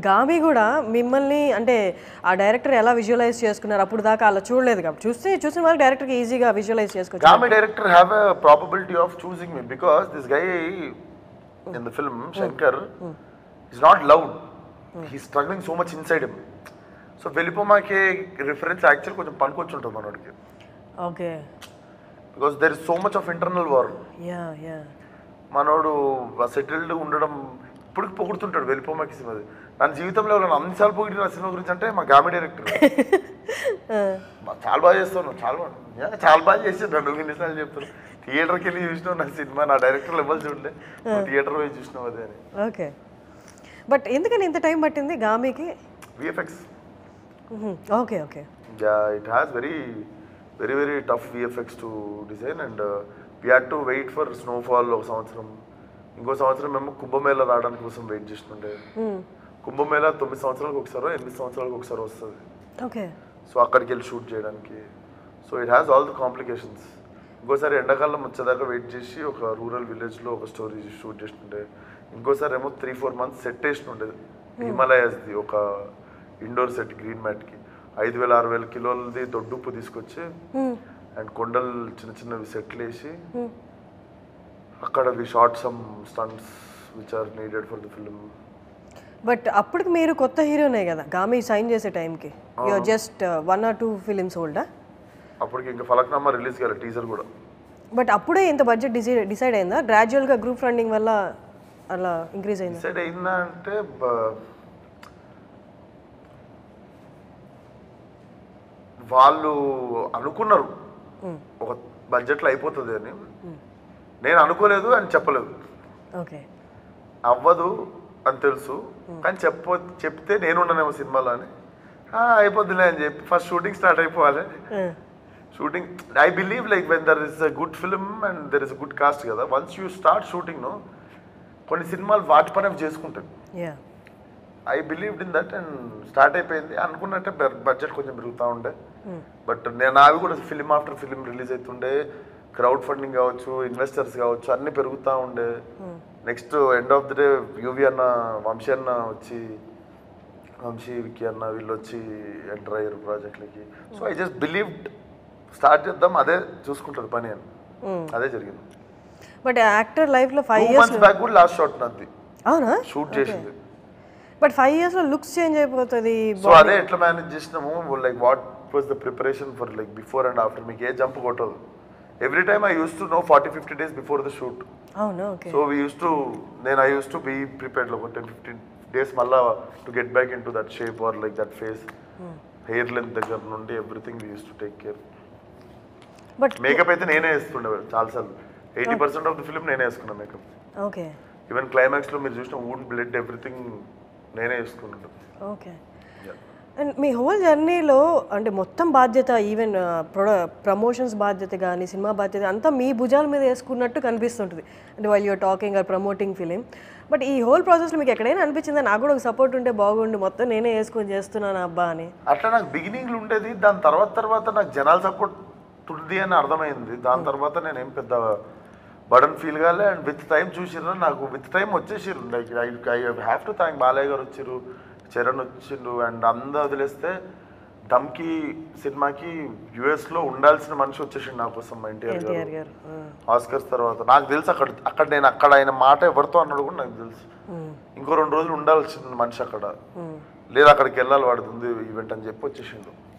గామి కూడా మిమ్మల్ని అంటే ఆ డైరెక్టర్ ఎలా విజువలైజ్ చేసుకున్నారు అప్పుడు దాకా అలా చూడలేదు కాబట్టి చూస్తే చూసిన వాళ్ళు డైరెక్టర్కి ఈజీగా విజువలైజ్ చేసుకోవచ్చు Gami director have a probability of choosing me because this guy in the film, Shankar, is not loud. He's struggling so much inside him. So వెళ్ళిపోమాకే రిఫరెన్స్ యాక్చువల్ కొంచెం పనికొచ్చి ఉంటుంది మనోడికి okay because there is so much of internal war ya ya మనోడు settled ఉండడం ఇప్పుడు పొగుడుతుంటాడు వెళ్ళిపోమాకి cinema నా జీవితంలో ఎవరైనా అన్నిసార్లు పొగిడిన నా సినిమా గురించి అంటే మా గామి డైరెక్టర్ చాలా బాగా చేస్తాను చాలా బాగా నిజంగా చాలా బాగా చేసాను నువ్వు ఎన్నిసార్లు చెప్తాను థియేటర్కి వెళ్ళి చూసినావు నా సినిమా నా డైరెక్టర్ లెవెల్ చూడలే థియేటర్ పోయి చూసినావు అదే అని ఓకే బట్ ఎందుకని ఇంత టైం పట్టింది గామికి VFX okay okay it has very very very tough VFX to design and we had to wait for snowfall ఒక సంవత్సరం ఇంకో సంవత్సరం మేము కుంభమేళ రావడానికి కోసం వెయిట్ చేస్తుండే కుంభమేళ తొమ్మిది సంవత్సరాలకు ఒకసారి ఎనిమిది సంవత్సరాలకు ఒకసారి వస్తుంది ఓకే సో అక్కడికి వెళ్ళి షూట్ చేయడానికి so it has all the complications ఇంకోసారి ఎండాకాలం వచ్చేదాకా వెయిట్ చేసి ఒక రూరల్ విలేజ్లో ఒక స్టోరీ షూట్ చేస్తుండే ఇంకోసారి ఏమో త్రీ ఫోర్ మంత్స్ సెట్ వేసిన ఉండేది హిమాలయాస్ది ఒక ఇండోర్ సెట్ గ్రీన్ మ్యాట్కి ఐదు వేల ఆరు వేల కిలోలది దొడ్డుప్పు తీసుకొచ్చి అండ్ కొండలు చిన్న చిన్నవి సెట్లు వేసి అక్కడ we shot some stunts which are needed for the film but అప్పటికి మీరు కొత్త హీరోనే కదా గామి సైన్ చేసే టైంకి you're just one or two films ఓల్డా అప్పటికి ఇంకా ఫలక్నామా రిలీజ్ కాలేదు టీజర్ కూడా బట్ అప్పుడే ఇంత బడ్జెట్ డిసైడ్ డిసైడ్ అయిందా గ్రాడ్యువల్గా గ్రూప్ ఫండింగ్ వల్ల అలా ఇంక్రీజ్ అయిందా డిసైడ్ అయిందా అంటే బ- వాళ్ళు అనుకున్నారు ఒక బడ్జెట్లో అయిపోతుంది అని నేను అనుకోలేదు అని చెప్పలేదు ఓకే అవ్వదు అని తెలుసు కానీ చెప్ప చెప్తే నేను ఉండనేమో సినిమాలో అని "ఆ, అయిపోద్దిలే అని చెప్పి ఫస్ట్ షూటింగ్ స్టార్ట్ అయిపోవాలి shooting I believe like when there is a good film and there is a good cast కదా once you start shooting no కొన్ని సినిమాలు వాటి పని అవి చేసుకుంటాయి ya I believed in that and start అయిపోయింది అనుకున్నట్టే బడ్జెట్ కొంచెం పెరుగుతూ ఉండే బట్ నేను అవి కూడా ఫిలిం ఆఫ్టర్ ఫిలిం రిలీజ్ అవుతుండే క్రౌడ్ ఫండింగ్ కావచ్చు ఇన్వెస్టర్స్ కావచ్చు అన్నీ పెరుగుతూ ఉండే next end of the day UV అన్న వంశీ అన్న వచ్చి వంశీ విక్కీ అన్న వీళ్ళు వచ్చి ఎంటర్ అయ్యారు ప్రాజెక్ట్లకి so I just believed start చేద్దాం అదే చూసుకుంటారు పని అని అదే జరిగింది బట్ యాక్టర్ లైఫ్లో five two years months back కూడా లాస్ట్ షాట్ నాది అవునా షూట్ చేసింది బట్ ఫైవ్ ఇయర్స్లో లుక్స్ చేంజ్ అయిపోతుంది సో అదే ఎట్లా మేనేజ్ చేసినాము like what was the preparation for like before and after మీకు ఏ జంప్ కొట్టదు every time I use to no forty fifty days before the shoot అవునా okay so we use to నేను I use to be prepared ఒక ten fifteen days మళ్ళా to get back in to that shape or like that face hair length దగ్గర నుండి everything we use to take care but makeup అయితే నేనే వేస్తుండే చాలాసార్లు eighty percent of the film నేనే వేసుకున్నా మేకప్ ఓకే ఈవెన్ క్లైమాక్స్లో మీరు చూసిన వూన్ బ్లడ్ ఎవ్రీథింగ్ నేనే వేసుకున్నాను ఓకే అండ్ మీ హోల్ జర్నీలో అంటే మొత్తం బాధ్యత ఈవెన్ ప్రొడ ప్రమోషన్స్ బాధ్యత కానీ సినిమా బాధ్యత అంతా మీ భుజాల మీద వేసుకున్నట్టు కనిపిస్తుంటుంది అంటే వాళ్ళు you're talking or promoting film but ఈ హోల్ ప్రాసెస్లో మీకు ఎక్కడైనా అనిపించిందా నాకు కూడా ఒక సపోర్ట్ ఉంటే బాగుండు మొత్తం నేనే వేసుకొని చేస్తున్నాను అబ్బా అని అట్లా నాకు బిగినింగ్లు ఉండేది దాని తర్వాత తర్వాత నాకు జనాల సపోర్ట్ ఉంది అని అర్థమైంది దాని తర్వాత నేను ఏం పెద్ద బడన్ ఫీల్ కాలే అండ్ విత్ టైం చూసిర్రు నాకు విత్ టైం వచ్చేసిర్రు like I I have to thank Balayya garu వచ్చిర్రు చరణ్ వచ్చిండు అండ్ అందరూ వదిలేస్తే దమ్కి సినిమాకి US లో ఉండాల్సిన మనిషి వచ్చేసిండు నా కోసం మా ఎన్టీఆర్ ఎన్టీఆర్ గారు గారు ఆస్కర్స్ తర్వాత నాకు తెలుసు అక్కడ అక్కడ నేను అక్కడ ఆయన మాట ఎవరితో అన్నాడు కూడా నాకు తెలుసు ఇంకో రెండు రోజులు ఉండాల్సిన మనిషి అక్కడ లేదా అక్కడికి వెళ్ళాలి వాడు ఉంది ఈవెంట్ అని చెప్పి వచ్చేసిండు